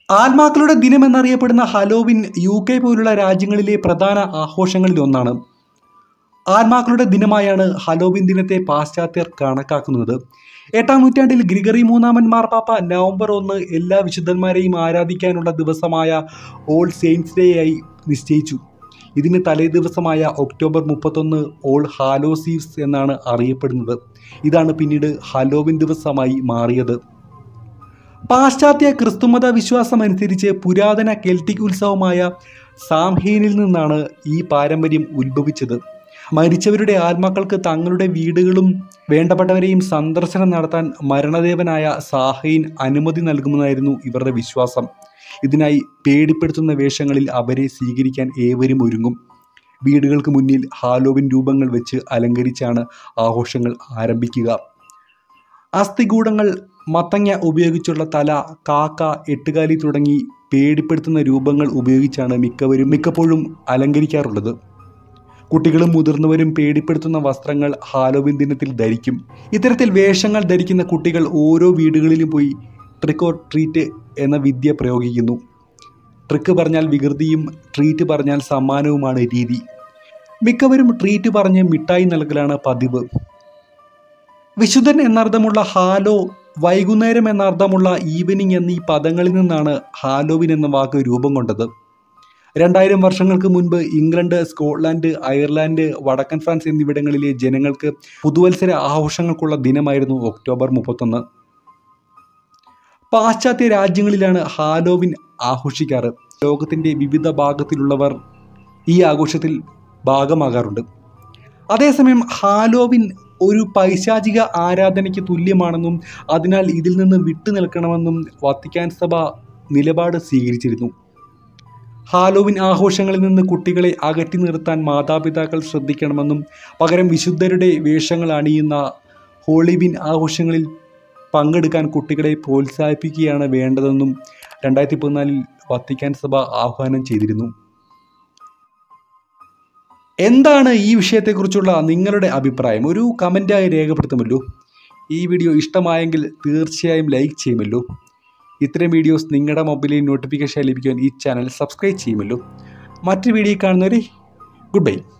ആത്മാക്കളുടെ ദിനം എന്നറിയപ്പെടുന്ന ഹലോവിൻ യു കെ പോലുള്ള രാജ്യങ്ങളിലെ പ്രധാന ആഘോഷങ്ങളിൽ ഒന്നാണ് ആത്മാക്കളുടെ ദിനമായാണ് ഹലോവിൻ ദിനത്തെ പാശ്ചാത്യർ കണക്കാക്കുന്നത് എട്ടാം നൂറ്റാണ്ടിൽ ഗ്രിഗറി മൂന്നാമൻ മാർപ്പാപ്പ നവംബർ ഒന്ന് എല്ലാ വിശുദ്ധന്മാരെയും ആരാധിക്കാനുള്ള ദിവസമായ ഓൾ സെയിൻസ് ഡേ ആയി നിശ്ചയിച്ചു ഇതിന് തലേ ദിവസമായ ഒക്ടോബർ മുപ്പത്തൊന്ന് ഓൾ ഹാലോസീവ്സ് എന്നാണ് അറിയപ്പെടുന്നത് ഇതാണ് പിന്നീട് ഹലോവിൻ ദിവസമായി മാറിയത് പാശ്ചാത്യ ക്രിസ്തുമത വിശ്വാസം അനുസരിച്ച് പുരാതന കെൽറ്റിക് ഉത്സവമായ സാംഹീനിൽ നിന്നാണ് ഈ പാരമ്പര്യം ഉത്ഭവിച്ചത് മരിച്ചവരുടെ ആത്മാക്കൾക്ക് തങ്ങളുടെ വീടുകളും വേണ്ടപ്പെട്ടവരെയും സന്ദർശനം നടത്താൻ മരണദേവനായ സാഹൈൻ അനുമതി നൽകുമെന്നായിരുന്നു ഇവരുടെ വിശ്വാസം ഇതിനായി പേടിപ്പെടുത്തുന്ന വേഷങ്ങളിൽ അവരെ സ്വീകരിക്കാൻ ഏവരും ഒരുങ്ങും വീടുകൾക്ക് മുന്നിൽ ഹാലോവിൻ രൂപങ്ങൾ വെച്ച് അലങ്കരിച്ചാണ് ആഘോഷങ്ങൾ ആരംഭിക്കുക അസ്ഥികൂടങ്ങൾ മത്തങ്ങ ഉപയോഗിച്ചുള്ള തല കാക്ക എട്ടുകാലി തുടങ്ങി പേടിപ്പെടുത്തുന്ന രൂപങ്ങൾ ഉപയോഗിച്ചാണ് മിക്കവരും മിക്കപ്പോഴും അലങ്കരിക്കാറുള്ളത് കുട്ടികളും മുതിർന്നവരും പേടിപ്പെടുത്തുന്ന വസ്ത്രങ്ങൾ ഹാലോവിൻ ദിനത്തിൽ ധരിക്കും ഇത്തരത്തിൽ വേഷങ്ങൾ ധരിക്കുന്ന കുട്ടികൾ ഓരോ വീടുകളിലും പോയി ട്രിക്ക് ഓർ ട്രീറ്റ് എന്ന വിദ്യ പ്രയോഗിക്കുന്നു ട്രിക്ക് പറഞ്ഞാൽ വികൃതിയും ട്രീറ്റ് പറഞ്ഞാൽ സമ്മാനവുമാണ് രീതി മിക്കവരും ട്രീറ്റ് പറഞ്ഞ് മിഠായി നൽകലാണ് പതിവ് വിശുദ്ധൻ എന്നർത്ഥമുള്ള ഹാലോ വൈകുന്നേരം എന്നർത്ഥമുള്ള ഈവനിങ് എന്നീ പദങ്ങളിൽ നിന്നാണ് ഹാലോവിൻ എന്ന വാക്ക് രൂപം കൊണ്ടത് രണ്ടായിരം വർഷങ്ങൾക്ക് മുൻപ് ഇംഗ്ലണ്ട് സ്കോട്ട്ലാൻഡ് അയർലാൻഡ് വടക്കൻ ഫ്രാൻസ് എന്നിവിടങ്ങളിലെ ജനങ്ങൾക്ക് പുതുവത്സര ആഘോഷങ്ങൾക്കുള്ള ദിനമായിരുന്നു ഒക്ടോബർ മുപ്പത്തൊന്ന് പാശ്ചാത്യ രാജ്യങ്ങളിലാണ് ഹാലോവിൻ ആഘോഷിക്കാറ് ലോകത്തിൻ്റെ വിവിധ ഭാഗത്തിലുള്ളവർ ഈ ആഘോഷത്തിൽ ഭാഗമാകാറുണ്ട് അതേസമയം ഹാലോവിൻ ഒരു പൈശാചിക ആരാധനയ്ക്ക് തുല്യമാണെന്നും അതിനാൽ ഇതിൽ നിന്ന് വിട്ടു നിൽക്കണമെന്നും വത്തിക്കാൻ സഭ നിലപാട് സ്വീകരിച്ചിരുന്നു ഹാലോവിൻ ആഘോഷങ്ങളിൽ നിന്ന് കുട്ടികളെ അകറ്റി നിർത്താൻ മാതാപിതാക്കൾ ശ്രദ്ധിക്കണമെന്നും പകരം വിശുദ്ധരുടെ വേഷങ്ങൾ അണിയുന്ന ഹോളിവിൻ ആഘോഷങ്ങളിൽ പങ്കെടുക്കാൻ കുട്ടികളെ പ്രോത്സാഹിപ്പിക്കുകയാണ് വേണ്ടതെന്നും രണ്ടായിരത്തി പതിനാലിൽ വത്തിക്കാൻ സഭ ആഹ്വാനം ചെയ്തിരുന്നു എന്താണ് ഈ വിഷയത്തെക്കുറിച്ചുള്ള നിങ്ങളുടെ അഭിപ്രായം ഒരു കമൻറ്റായി രേഖപ്പെടുത്തുമല്ലോ ഈ വീഡിയോ ഇഷ്ടമായെങ്കിൽ തീർച്ചയായും ലൈക്ക് ചെയ്യുമല്ലോ ഇത്തരം വീഡിയോസ് നിങ്ങളുടെ മൊബൈലിൽ നോട്ടിഫിക്കേഷൻ ലഭിക്കാൻ ഈ ചാനൽ സബ്സ്ക്രൈബ് ചെയ്യുമല്ലോ മറ്റൊരു വീഡിയോ കാണുന്നവരെ ഗുഡ് ബൈ